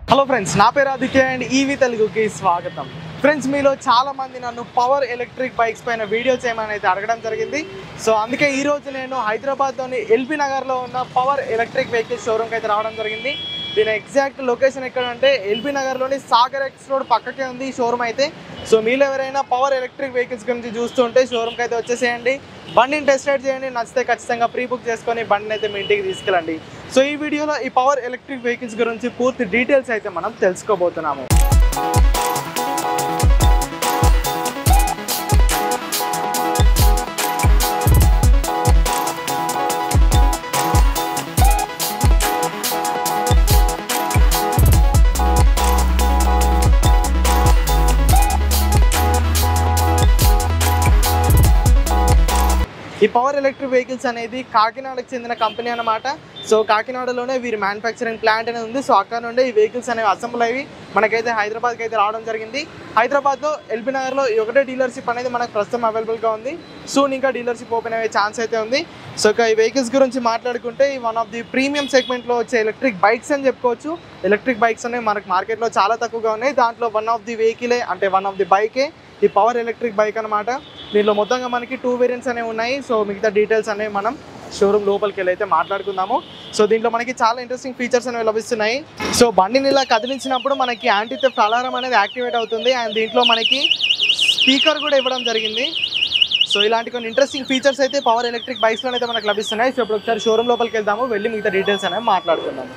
Hello friends నా పేరు Aditya and EV తెలుగుకి స్వాగతం ఫ్రెండ్స్ మీలో చాలా మంది నన్ను పవర్ ఎలక్ట్రిక్ బైక్స్ పైన వీడియో చేయమని అయితే అడగడం జరిగింది సో అందుకే ఈ రోజు నేను హైదరాబాద్లోని ఎల్బీ నగర్లో ఉన్న పవర్ ఎలక్ట్రిక్ వెహికల్ షోరూమ్కి అయితే రావడం జరిగింది దీని ఎగ్జాక్ట్ లొకేషన్ ఎక్కడ అంటే ఎల్బీ నగర్లోని సాగర్ ఎక్స్ రోడ్ పక్కకే ఉంది ఈ షోరూమ్ అయితే సో మీలో ఎవరైనా పవర్ ఎలక్ట్రిక్ వెహికల్స్ గురించి చూస్తుంటే షోరూమ్కి అయితే వచ్చేసేయండి బండిని టెస్ట్ రైడ్ చేయండి నచ్చితే ఖచ్చితంగా ప్రీ బుక్ చేసుకొని బండిని అయితే మీ ఇంటికి తీసుకెళ్ళండి సో ఈ వీడియోలో ఈ పవర్ ఎలక్ట్రిక్ వెహికల్స్ గురించి పూర్తి డీటెయిల్స్ అయితే మనం తెలుసుకోబోతున్నాము ఈ పవర్ ఎలక్ట్రిక్ వెహికల్స్ అనేది కాకినాడకు చెందిన కంపెనీ అన్నమాట సో కాకినాడలోనే వీరి మ్యానుఫ్యాక్చరింగ్ ప్లాంట్ అనేది ఉంది సో అక్కడ నుండి ఈ వెహికల్స్ అనేవి అసెంబ్ల్ అయ్యి మనకైతే హైదరాబాద్కి అయితే రావడం జరిగింది హైదరాబాద్లో ఎల్బీ నగర్లో ఈ ఒకటే డీలర్షిప్ అనేది మనకు ప్రస్తుతం అవైలబుల్గా ఉంది సూన్ ఇంకా డీలర్షిప్ ఓపెన్ అయ్యే ఛాన్స్ అయితే ఉంది సో ఇక ఈ వెహికల్స్ గురించి మాట్లాడుకుంటే ఈ వన్ ఆఫ్ ది ప్రీమియం సెగ్మెంట్లో వచ్చే ఎలక్ట్రిక్ బైక్స్ అని చెప్పుకోవచ్చు ఎలక్ట్రిక్ బైక్స్ అనేవి మనకు మార్కెట్లో చాలా తక్కువగా ఉన్నాయి దాంట్లో వన్ ఆఫ్ ది వెహికలే అంటే వన్ ఆఫ్ ది బైకే ఈ పవర్ ఎలక్ట్రిక్ బైక్ అనమాట దీనిలో మొత్తంగా మనకి టూ వేరియంట్స్ అనేవి ఉన్నాయి సో మిగతా డీటెయిల్స్ అనేవి మనం షోరూమ్ లోపలికి వెళ్ళి అయితే మాట్లాడుకుందాము సో దీంట్లో మనకి చాలా ఇంట్రెస్టింగ్ ఫీచర్స్ అనేవి లభిస్తున్నాయి సో బండిని ఇలా కదిలించినప్పుడు మనకి యాంటీ థెఫ్ట్ అలారం అనేది యాక్టివేట్ అవుతుంది అండ్ దీంట్లో మనకి స్పీకర్ కూడా ఇవ్వడం జరిగింది సో ఇలాంటి కొన్ని ఇంట్రెస్టింగ్ ఫీచర్స్ అయితే పవర్ ఎలక్ట్రిక్ బైక్స్లో అయితే మనకు లభిస్తున్నాయి సో ఇప్పుడు ఒకసారి షోరూమ్ లోపలికి వెళ్దాము వెళ్ళి మిగతా డీటెయిల్స్ అనేవి మాట్లాడుకుందాము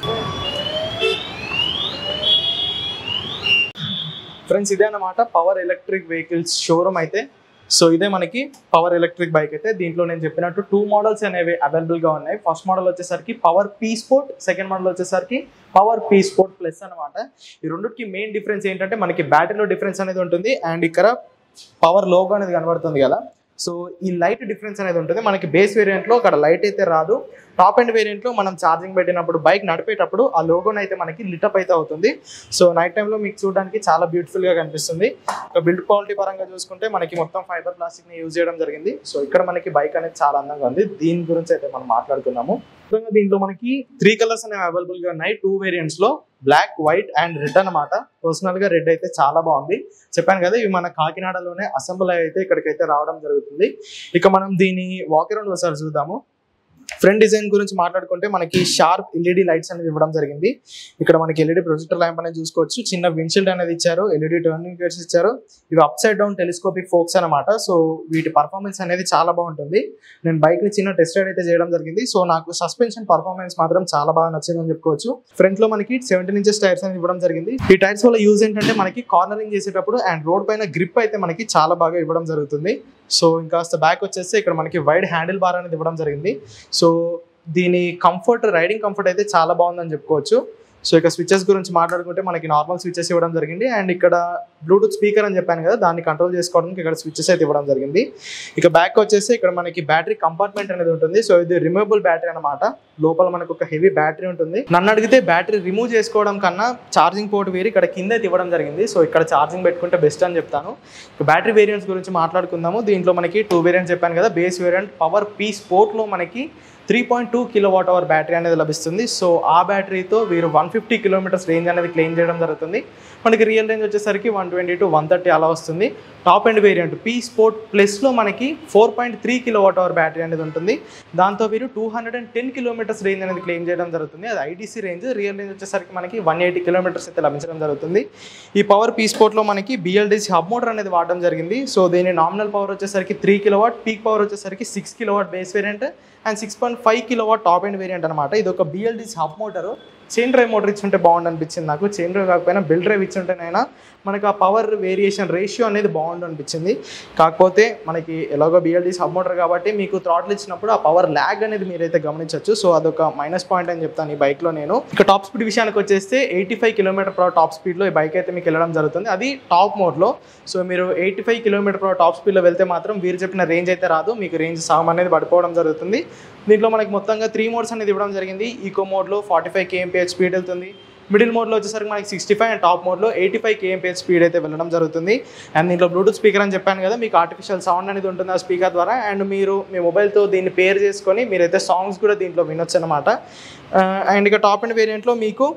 ఫ్రెండ్స్ ఇదే అన్నమాట పవర్ ఎలక్ట్రిక్ వెహికల్స్ షోరూమ్ అయితే సో ఇదే మనకి పవర్ ఎలక్ట్రిక్ బైక్ అయితే దీంట్లో నేను చెప్పినట్టు టూ మోడల్స్ అనేవి available గా ఉన్నాయి ఫస్ట్ మోడల్ వచ్చేసరికి power P sport second model వచ్చేసరికి పవర్ పీ స్పోర్ట్ ప్లస్ అనమాట ఈ రెండుకి మెయిన్ డిఫరెన్స్ ఏంటంటే మనకి బ్యాటరీలో డిఫరెన్స్ అనేది ఉంటుంది అండ్ ఇక్కడ పవర్ లోగో అనేది కనబడుతుంది కదా సో ఈ లైట్ డిఫరెన్స్ అనేది ఉంటుంది మనకి బేస్ వేరియంట్లో అక్కడ లైట్ అయితే రాదు టాప్ అండ్ వేరియంట్లో మనం ఛార్జింగ్ పెట్టినప్పుడు బైక్ నడిపేటప్పుడు ఆ లోగోని అయితే మనకి లిటప్ అయితే అవుతుంది సో నైట్ టైంలో మీకు చూడడానికి చాలా బ్యూటిఫుల్గా కనిపిస్తుంది ఒక బిల్డ్ క్వాలిటీ పరంగా చూసుకుంటే మనకి మొత్తం ఫైబర్ ప్లాస్టిక్ని యూజ్ చేయడం జరిగింది సో ఇక్కడ మనకి బైక్ అనేది చాలా అందంగా ఉంది దీని గురించి అయితే మనం మాట్లాడుకున్నాము ముఖ్యంగా దీంట్లో మనకి త్రీ కలర్స్ అనేవి అవైలబుల్ గా ఉన్నాయి టూ వేరియంట్స్ లో బ్లాక్ వైట్ అండ్ రెడ్ అనమాట పర్సనల్ గా రెడ్ అయితే చాలా బాగుంది చెప్పాను కదా ఇవి మన కాకినాడలోనే అసెంబ్ల్ అయితే ఇక్కడికైతే రావడం జరుగుతుంది ఇక మనం దీని వాక్ అరౌండ్ ఒకసారి చూద్దాము ఫ్రంట్ డిజైన్ గురించి మాట్లాడుకుంటే మనకి షార్ప్ ఎల్ఈడి లైట్స్ అనేది ఇవ్వడం జరిగింది ఇక్కడ మనకి ఎల్ఈడి ప్రొజెక్టర్ ల్యాంప్ అనేది చూసుకోవచ్చు చిన్న విన్షీల్డ్ అనేది ఇచ్చారు ఎల్ఈడి టర్నింగ్ గేట్స్ ఇచ్చారు ఇవి up side down telescopic forks అనమాట సో వీటి పర్ఫార్మెన్స్ అనేది చాలా బాగుంటుంది నేను బైక్ ని చిన్న టెస్ట్ రైడ్ అయితే చేయడం జరిగింది సో నాకు సస్పెన్షన్ పర్ఫార్మెన్స్ మాత్రం చాలా బాగా నచ్చిందని చెప్పుకోవచ్చు ఫ్రంట్ లో మనకి సెవెంటీన్ ఇంచెస్ టైర్స్ అనేది ఇవ్వడం జరిగింది ఈ టైర్స్ వల్ల యూజ్ ఏంటంటే మనకి కార్నరింగ్ చేసేటప్పుడు అండ్ రోడ్ పైన గ్రిప్ అయితే మనకి చాలా బాగా ఇవ్వడం జరుగుతుంది సో ఇంకాస్త బ్యాక్ వచ్చేస్తే ఇక్కడ మనకి వైడ్ హ్యాండిల్ బార్ అనేది ఇవ్వడం జరిగింది సో దీని కంఫర్ట్ రైడింగ్ కంఫర్ట్ అయితే చాలా బాగుందని చెప్పుకోవచ్చు సో ఇక స్విచెస్ గురించి మాట్లాడుకుంటే మనకి నార్మల్ స్విచెస్ ఇవ్వడం జరిగింది అండ్ ఇక్కడ బ్లూటూత్ స్పీకర్ అని చెప్పాను కదా దాన్ని కంట్రోల్ చేసుకోవడానికి ఇక్కడ స్విచెస్ అయితే ఇవ్వడం జరిగింది ఇక బ్యాక్ వచ్చేసి ఇక్కడ మనకి బ్యాటరీ కంపార్ట్మెంట్ అనేది ఉంటుంది సో ఇది రిమూవబుల్ బ్యాటరీ అనమాట లోపల మనకు ఒక హెవీ బ్యాటరీ ఉంటుంది నన్ను అడిగితే బ్యాటరీ రిమూవ్ చేసుకోవడం కన్నా ఛార్జింగ్ పోర్ట్ వేరి ఇక్కడ కింద అయితే ఇవ్వడం జరిగింది సో ఇక్కడ ఛార్జింగ్ పెట్టుకుంటే బెస్ట్ అని చెప్తాను ఇక బ్యాటరీ వేరియంట్స్ గురించి మాట్లాడుకుందాము దీంట్లో మనకి టూ వేరియంట్స్ చెప్పాను కదా బేస్ వేరియంట్ పవర్ పీ స్పోర్ట్లో మనకి three point two kilo watt hour battery అనేది లభిస్తుంది సో ఆ బ్యాటరీతో వీరు వన్ ఫిఫ్టీ కిలోమీటర్స్ రేంజ్ అనేది క్లెయిమ్ చేయడం జరుగుతుంది మనకి రియల్ రేంజ్ వచ్చేసరికి one twenty to one thirty అలా వస్తుంది top end variant P sport ప్లస్లో మనకి four point three kilo watt hour battery అనేది ఉంటుంది దాంతో వీరు two hundred and ten kilometers range అనేది క్లెయిమ్ చేయడం జరుగుతుంది అది ఐటీసీ రేంజ్ రియల్ రేంజ్ వచ్చేసరికి మనకి వన్ ఎయిటీ కిలోమీటర్స్ అయితే లభించడం జరుగుతుంది ఈ పవర్ పీ స్పోర్ట్లో మనకి బిఎల్డిసి హబ్ మోటార్ అనేది వాడడం జరిగింది సో దీని నామినల్ పవర్ వచ్చేసరికి three kilo watt peak power వచ్చేసరికి six kilo watt base variant and six point five kilo watt top end variant అనమాట ఇది ఒక BLDC hub motor chain drive motor ఇచ్చుంటే బాగుండు అనిపించింది నాకు చైన్ డ్రైవ్ కాకపోయినా బిల్ డ్రైవ్ ఇచ్చుంటేనైనా మనకు ఆ పవర్ వేరియేషన్ రేషియో అనేది బాగుండు అనిపించింది కాకపోతే మనకి ఎలాగో బిఎల్డీ సబ్ మోటార్ కాబట్టి మీకు థ్రాట్లు ఇచ్చినప్పుడు ఆ పవర్ ల్యాగ్ అనేది మీరైతే గమనించవచ్చు సో అదొక మైనస్ పాయింట్ అని చెప్తాను ఈ బైక్లో నేను ఇక టాప్ స్పీడ్ విషయానికి వచ్చేస్తే eighty five kilometer per top స్పీడ్లో ఈ బైక్ అయితే మీకు వెళ్ళడం జరుగుతుంది అది టాప్ మోడ్లో సో మీరు eighty five kilometer per top స్పీడ్లో వెళ్తే మాత్రం వీరు చెప్పిన రేంజ్ అయితే రాదు మీకు రేంజ్ సగం అనేది పడిపోవడం జరుగుతుంది దీంట్లో మనకి మొత్తంగా త్రీ మోడ్స్ అనేది ఇవ్వడం జరిగింది ఈకో మోడ్లో ఫార్టీ ఫైవ్ కేఎంపీహెచ్ స్పీడ్ వెళ్తుంది మిడిల్ మోడ్లో వచ్చేసరికి మనకి సిక్స్టీ ఫైవ్ అండ్ టాప్ మోడ్లో ఎయిటీ ఫైవ్ కేఎంపీహెచ్ స్పీడ్ అయితే వెళ్ళడం జరుగుతుంది అండ్ దీంట్లో బ్లూటూత్ స్పీకర్ అని చెప్పాను కదా మీకు ఆర్టిఫిషియల్ సౌండ్ అనేది ఉంటుంది ఆ స్పీకర్ ద్వారా అండ్ మీరు మీ మొబైల్తో దీన్ని పేర్ చేసుకొని మీరైతే సాంగ్స్ కూడా దీంట్లో వినొచ్చు అనమాట అండ్ ఇక టాప్ అండ్ వేరియంట్లో మీకు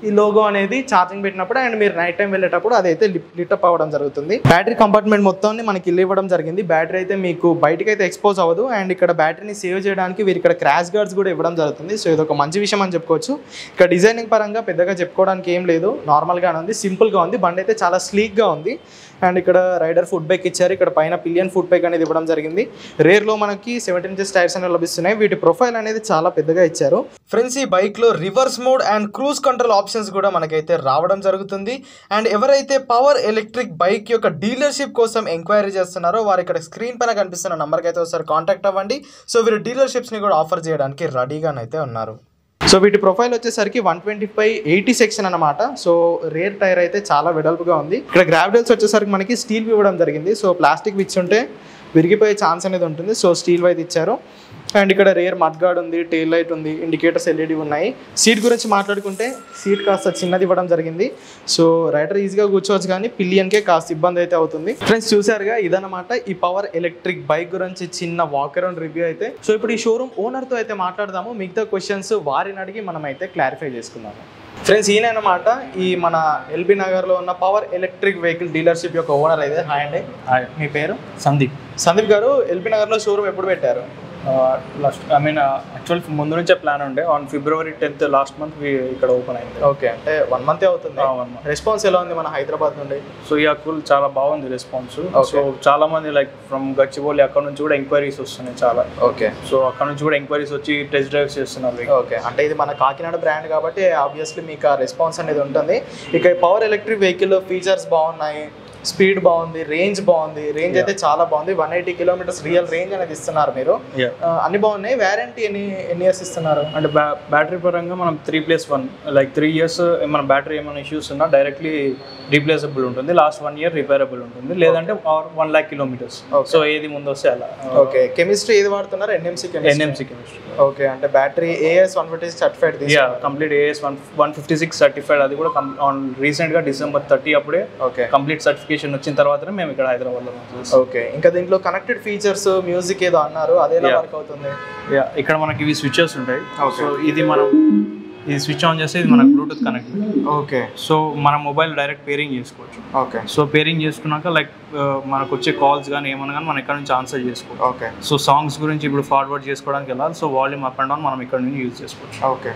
ఈ లోగో అనేది ఛార్జింగ్ పెట్టినప్పుడు అండ్ మీరు నైట్ టైం వెళ్ళేటప్పుడు అదైతే లిటప్ అవ్వడం జరుగుతుంది బ్యాటరీ కంపార్ట్మెంట్ మొత్తాన్ని మనకి ఇల్లు ఇవ్వడం జరిగింది బ్యాటరీ అయితే మీకు బయటకి అయితే ఎక్స్పోజ్ అవ్వదు అండ్ ఇక్కడ బ్యాటరీని సేవ్ చేయడానికి వీరు ఇక్కడ క్రాష్ గార్డ్స్ కూడా ఇవ్వడం జరుగుతుంది సో ఇది ఒక మంచి విషయం అని చెప్పుకోవచ్చు ఇక్కడ డిజైనింగ్ పరంగా పెద్దగా చెప్పుకోవడానికి ఏం లేదు నార్మల్గానే ఉంది సింపుల్గా ఉంది బండి అయితే చాలా స్లీక్గా ఉంది అండ్ ఇక్కడ రైడర్ ఫుడ్ బైక్ ఇచ్చారు ఇక్కడ పైన పిలియన్ ఫుడ్ బైక్ అనేది ఇవ్వడం జరిగింది రేర్లో మనకి సెవెంటీన్ ఇంచెస్ టైర్స్ అనేవి లభిస్తున్నాయి వీటి ప్రొఫైల్ అనేది చాలా పెద్దగా ఇచ్చారు ఫ్రెండ్స్ ఈ బైక్లో reverse mode and cruise control options కూడా మనకైతే రావడం జరుగుతుంది అండ్ ఎవరైతే పవర్ ఎలక్ట్రిక్ బైక్ యొక్క డీలర్షిప్ కోసం ఎంక్వైరీ చేస్తున్నారో వారు ఇక్కడ స్క్రీన్ పైన కనిపిస్తున్న నెంబర్కి అయితే ఒకసారి కాంటాక్ట్ అవ్వండి సో వీరు డీలర్షిప్స్ని కూడా ఆఫర్ చేయడానికి రెడీగానైతే ఉన్నారు సో వీటి ప్రొఫైల్ వచ్చేసరికి one twenty five eighty section అనమాట సో రేర్ టైర్ అయితే చాలా వెడల్పుగా ఉంది ఇక్కడ గ్రావిడల్స్ వచ్చేసరికి మనకి స్టీల్ ఇవ్వడం జరిగింది సో ప్లాస్టిక్ విచ్ ఉంటే విరిగిపోయే ఛాన్స్ అనేది ఉంటుంది సో స్టీల్ అయితే ఇచ్చారు అండ్ ఇక్కడ రేర్ మడ్ గార్డ్ ఉంది టెయిల్ లైట్ ఉంది ఇండికేటర్స్ ఎల్ఈడి ఉన్నాయి సీట్ గురించి మాట్లాడుకుంటే సీట్ కాస్త చిన్నది ఇవ్వడం జరిగింది సో రైడర్ ఈజీగా కూర్చోవచ్చు కానీ పిల్లియన్కే కాస్త ఇబ్బంది అయితే అవుతుంది ఫ్రెండ్స్ చూసారుగా ఇదన్నమాట ఈ పవర్ ఎలక్ట్రిక్ బైక్ గురించి చిన్న వాక్ అరౌండ్ రివ్యూ అయితే సో ఇప్పుడు ఈ షోరూమ్ ఓనర్తో అయితే మాట్లాడదాము మిగతా క్వశ్చన్స్ వారిని అడిగి మనం అయితే క్లారిఫై చేసుకుందాము ఫ్రెండ్స్ ఈయన అనమాట ఈ మన ఎల్బీ నగర్లో ఉన్న పవర్ ఎలక్ట్రిక్ వెహికల్ డీలర్షిప్ యొక్క ఓనర్ అయితే హాయ్ అండి హాయ్ మీ పేరు సందీప్ సందీప్ గారు ఎల్బీ నగర్లో షోరూమ్ ఎప్పుడు పెట్టారు లాస్ట్ ఐ మీన్ యాక్చువల్ ముందు నుంచే ప్లాన్ ఉండే on February tenth last month ఇక్కడ ఓపెన్ అయింది ఓకే అంటే వన్ మంత్ అవుతుంది Ah, one month. రెస్పాన్స్ ఎలా ఉంది మన హైదరాబాద్ నుండి సో ఈ కూల్ చాలా బాగుంది రెస్పాన్స్ Okay. సో చాలా మంది లైక్ ఫ్రమ్ గచ్చిబౌలి అక్కడ నుంచి కూడా ఎంక్వైరీస్ వస్తున్నాయి చాలా ఓకే సో అక్కడ నుంచి కూడా ఎంక్వైరీస్ వచ్చి టెస్ట్ డ్రైవ్స్ చేస్తున్నారు vehicle. ఓకే అంటే ఇది మన కాకినాడ బ్రాండ్ కాబట్టి ఆబ్వియస్లీ మీకు ఆ రెస్పాన్స్ అనేది ఉంటుంది ఇక పవర్ ఎలక్ట్రిక్ వెహికల్ ఫీచర్స్ బాగున్నాయి స్పీడ్ బాగుంది రేంజ్ బాగుంది రేంజ్ అయితే చాలా బాగుంది one eighty kilometers real range అనేది ఇస్తున్నారు మీరు Yeah. ఆ, అన్ని బాగున్నాయి వ్యారంటీ ఎన్ని ఎన్ని ఇయర్స్ ఇస్తున్నారు అంటే బ్యా బ్యాటరీ పరంగా మనం three plus one like three years మన బ్యాటరీ ఏమైనా ఇష్యూస్ ఉన్నా డైరెక్ట్లీ రీప్లేసబుల్ ఉంటుంది లాస్ట్ వన్ ఇయర్ రిపేరబుల్ ఉంటుంది లేదంటే one lakh kilometers Okay. So ఏది ముందు వస్తే అలా ఓకే కెమిస్ట్రీ ఏది వాడుతున్నారు NMC chemistry NMC chemistry okay అంటే battery AS one fifty certified yeah complete AS one one fifty six certified అది కూడా ఆన్ రీసెంట్గా డిసెంబర్ థర్టీ అప్పుడే ఓకే కంప్లీట్ సర్టిఫికేషన్ వచ్చిన తర్వాతనే మేము ఇక్కడ హైదరాబాద్లో ఓకే ఇంకా దీంట్లో కనెక్టెడ్ ఫీచర్స్ మ్యూజిక్ ఏదో అన్నారు అదే ఎలా Yeah. వర్క్ అవుతుంది యా ఇక్కడ మనకి ఇవి స్విచెస్ ఉంటాయి Okay. సో ఇది మనం ఇది స్విచ్ ఆన్ చేస్తే ఇది మనకు బ్లూటూత్ కనెక్ట్ ఓకే సో మన మొబైల్ డైరెక్ట్ పేరింగ్ చేసుకోవచ్చు ఓకే సో పేరింగ్ చేసుకున్నాక లైక్ మనకు వచ్చే కాల్స్ కానీ ఏమన్నా కానీ మనం ఇక్కడ నుంచి ఆన్సర్ చేసుకోవచ్చు ఓకే సో సాంగ్స్ గురించి ఇప్పుడు ఫార్వర్డ్ చేసుకోవడానికి వెళ్ళాలి so volume up and down మనం ఇక్కడ నుంచి యూజ్ చేసుకోవచ్చు ఓకే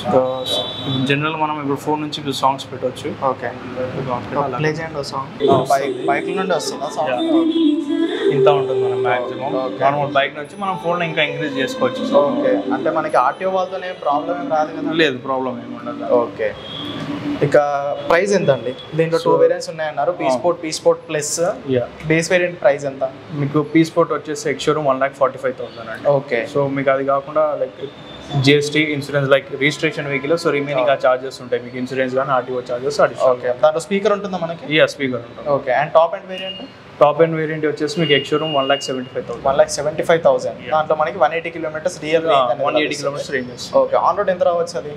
జనరల్ మనం ఇప్పుడు ఫోన్ నుంచి ఇప్పుడు సాంగ్స్ పెట్టవచ్చు ఓకే Songs పెట్టి అలా ప్లే చేయండి సాంగ్ బైక్ బైక్ నుండి వస్తుందా సాంగ్ ఇంత ఉంటుంది మనం మాక్సిమం Okay. నార్మల్ బైక్ నుంచి మనం ఫోన్ ఇంకా ఇంక్రీజ్ చేసుకోవచ్చు ఓకే అంటే మనకి ఆర్టీఓ వాళ్ళతో ఏం ప్రాబ్లం ఏం రాదు కదా లేదు ప్రాబ్లం ఏమి ఉండదు ఓకే ఇక ప్రైస్ ఎంత అండి దీంట్లో టూ So- వేరియంట్స్ ఉన్నాయన్నారు P sport P sport plus yeah base variant price ఎంత మీకు పీ స్పోర్ట్ వచ్చేసి ex showroom one lakh forty five thousand అండి ఓకే సో మీకు అది కాకుండా like GST insurance like registration vehicle so remaining ఆ చార్జెస్ ఉంటాయి మీకు ఇన్సూరెన్స్ కానీ ఆర్టీఓ చార్జెస్ అడిషనల్ ఓకే దాంట్లో స్పీకర్ ఉంటుందా మనకి యా స్పీకర్ ఉంటుంది okay and top end variant top end variant వచ్చేసి మీకు ex-showroom one lakh seventy five thousand one lakh seventy five thousand దాంట్లో మనకి one eighty kilometers real one eighty kilometers ranges okay on road ఎంత రావచ్చు అది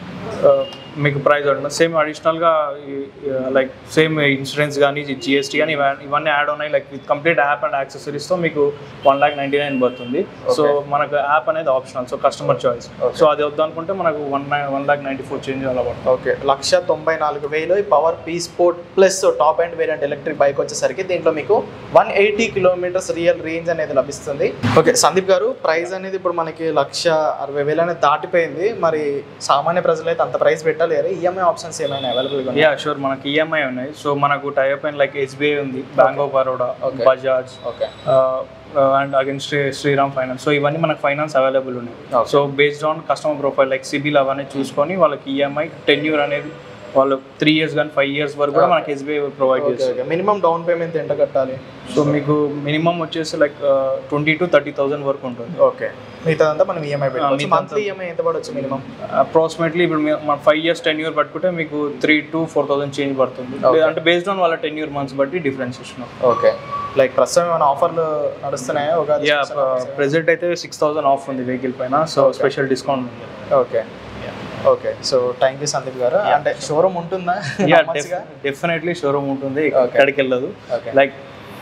మీకు ప్రైస్ ఉంటుంది సేమ్ అడిషనల్గా లైక్ సేమ్ ఇన్సూరెన్స్ కానీ జిఎస్టీ కానీ ఇవ- ఇవన్నీ యాడ్ ఉన్నాయి like with complete app and యాక్సెసరీస్తో మీకు వన్ ల్యాక్ నైంటీ నైన్ పడుతుంది సో మనకు యాప్ అనేది optional so customer choice Okay. So అది వద్దనుకుంటే మనకు one one lakh ninety four change అలా పడుతుంది ఓకే లక్ష తొంభై నాలుగు వేలు ఈ power P sport plus top end variant electric bike వచ్చేసరికి దీంట్లో మీకు one eighty kilometers real range అనేది లభిస్తుంది ఓకే సందీప్ గారు ప్రైస్ అనేది ఇప్పుడు మనకి లక్ష అరవై వేలు అనేది దాటిపోయింది మరి సామాన్య ప్రజలు అయితే అంత ప్రైస్ పెట్టలేరు ఈఎంఐ ఆప్షన్స్ ఏమైనా అవైలబుల్గా యా షూర్ మనకి ఈఎంఐ ఉన్నాయి సో మనకు టైప్ అయిన లైక్ ఎస్బీఐ ఉంది bank of Baroda Okay. Bajaj okay and again Shri Shriram finance so ఇవన్నీ మనకు ఫైనాన్స్ అవైలబుల్ ఉన్నాయి Okay. So based on customer profile like CIBIL అవన్నీ చూసుకొని వాళ్ళకి ఈఎంఐ టెన్ ఇయర్ అనేది వాళ్ళు త్రీ ఇయర్స్ కానీ ఫైవ్ ఇయర్స్ వరకు కూడా మనకి ఎస్బీఐ ప్రొవైడ్ ఓకే చేస్తారు ఓకే మినిమం డౌన్ పేమెంట్ ఎంత కట్టాలి సో మీకు మినిమం వచ్చేసి like twenty to thirty thousand వరకు ఉంటుంది ఓకే మిగతాదంతా మనం ఈఎంఐ పెట్టుకోవచ్చు మిగతాదంతా- మంత్లీ ఈఎంఐ ఎంత పడవచ్చు మినిమం అప్రాక్సిమేట్లీ ఇప్పుడు మీ- మన ఫైవ్ ఇయర్స్ టెన్ ఇయర్ పట్టుకుంటే మీకు three to four thousand change పడుతుంది Okay. అంటే బేస్డ్ ఆన్ వాళ్ళ టెన్ ఇయర్ మంత్స్ బట్టి డిఫరెన్స్ ఇస్తున్నాం ఓకే లైక్ ప్రస్తుతం ఏమైనా ఆఫర్లు నడుస్తున్నాయా ఒక యా ప్రెసెంట్ అయితే సిక్స్ థౌసండ్ ఆఫ్ ఉంది వెహికల్ పైన సో Okay. స్పెషల్ డిస్కౌంట్ ఉంది okay okay so thank you Sandeep garu అంటే షోరూమ్ ఉంటుందా యా మంచిగా డెఫినెట్లీ షోరూమ్ ఉంటుంది Okay. ఎక్కడికి వెళ్ళదు ఓకే లైక్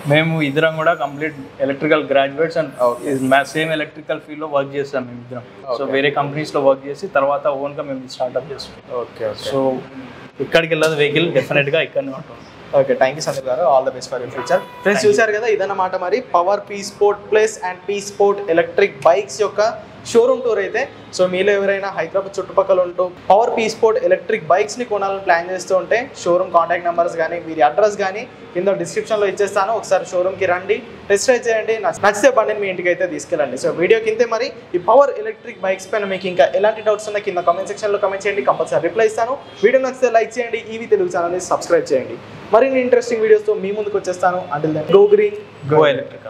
మేము ఇద్దరం కూడా complete electrical graduates and Okay. Same electrical field లో వర్క్ చేస్తాం మేము ఇద్దరం సో Okay. వేరే కంపెనీస్ లో వర్క్ చేసి తర్వాత ఓన్ గా మేము స్టార్ట్అప్ చేస్తాం ఓకే సో ఇక్కడికి వెళ్ళదు వెహికల్ డెఫినెట్ గా ఇక్కడనే ఉంటుంది okay thank you Sandeep garu all the best for your future friends చూశారు కదా ఇదన్నమాట మరి power P sport plus and P sport electric bikes యొక్క షోరూమ్ టూర్ అయితే సో మీలో ఎవరైనా హైదరాబాద్ చుట్టుపక్కల ఉంటూ పవర్ పీ స్పోర్ట్ ఎలక్ట్రిక్ బైక్స్ని కొనాలని ప్లాన్ చేస్తూ ఉంటే షోరూమ్ కాంటాక్ట్ నెంబర్స్ కానీ వీరి అడ్రస్ కానీ కింద డిస్క్రిప్షన్లో ఇచ్చేస్తాను ఒకసారి షోరూమ్కి రండి టెస్ట్ డ్రైవ్ చేయండి నచ్చ- నచ్చితే బండిని మీ ఇంటికి అయితే తీసుకెళ్ళండి సో వీడియో కిందే మరి ఈ పవర్ ఎలక్ట్రిక్ బైక్స్ పైన మీకు ఇంకా ఎలాంటి డౌట్స్ ఉన్నా కింద కామెంట్ సెక్షన్లో కామెంట్ చేయండి కంపల్సరీ రిప్లై ఇస్తాను వీడియో నచ్చితే లైక్ చేయండి ఈవీ తెలుగు ఛానల్ని సబ్స్క్రైబ్ చేయండి మరిన్ని ఇంట్రెస్టింగ్ వీడియోస్తో మీ ముందుకు వచ్చేస్తాను until then go green go electrical